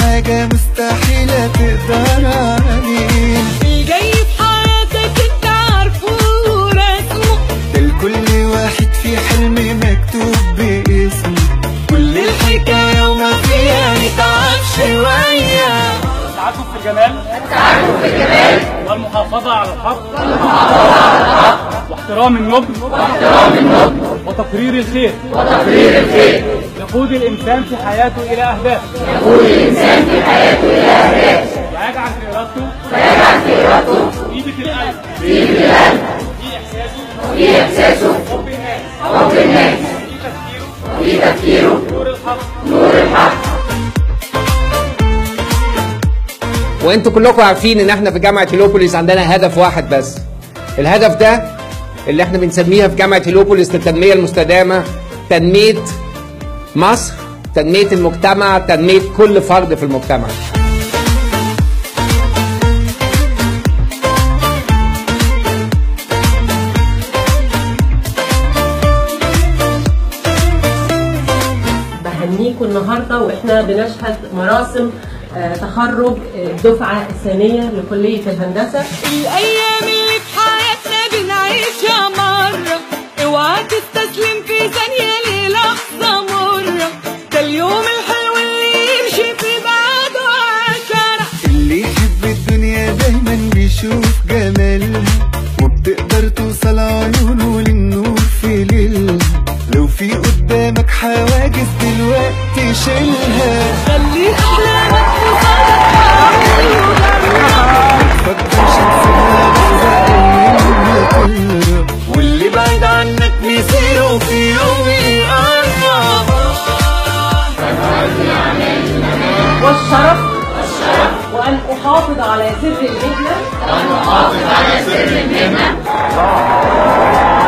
حاجة مستحيلة تقدر عليه الجاي في حياتك انت عارفه ورسمه ده لكل واحد في حلم مكتوب باسمه كل الحكاية وما فيها نتعب شوية التعفف في الجمال التعفف في الجمال والمحافظة على الحق والمحافظة على الحق واحترام النبل واحترام النبل وتقرير الخير وتقرير الخير يقود الإنسان في حياته إلى أهداف يقود الإنسان في حياته إلى أهداف ويجعل في إرادته ويجعل في إرادته قيمة القلب قيمة القلب في إحساسه في إحساسه حب الناس حب الناس في تفكيره في تفكيره نور الحق نور الحق وانتوا كلكم عارفين ان احنا في جامعه هيلوبوليس عندنا هدف واحد بس الهدف ده اللي احنا بنسميها في جامعه هيلوبوليس للتنميه المستدامه تنميه مصر تنميه المجتمع تنميه كل فرد في المجتمع بهنيكم النهارده واحنا بنشهد مراسم آه، تخرج آه، الدفعه الثانيه لكليه الهندسه الايام اللي في حياتنا بنعيشها مرة اوعى تستسلم في ثانية للحظة مرة ده اليوم الحلو اللي يمشي في بعده عشرة اللي يحب الدنيا دايما بيشوف جمالها وبتقدر توصل عيونه للنور في ليلها لو في قدامك حواجز دلوقتي شيلها خلي احلامك متفكرش تسيبها بس أول ما تهرب واللي بعيد عنك مسيره في يوم يقرب والشرف وان احافظ على سر المهنه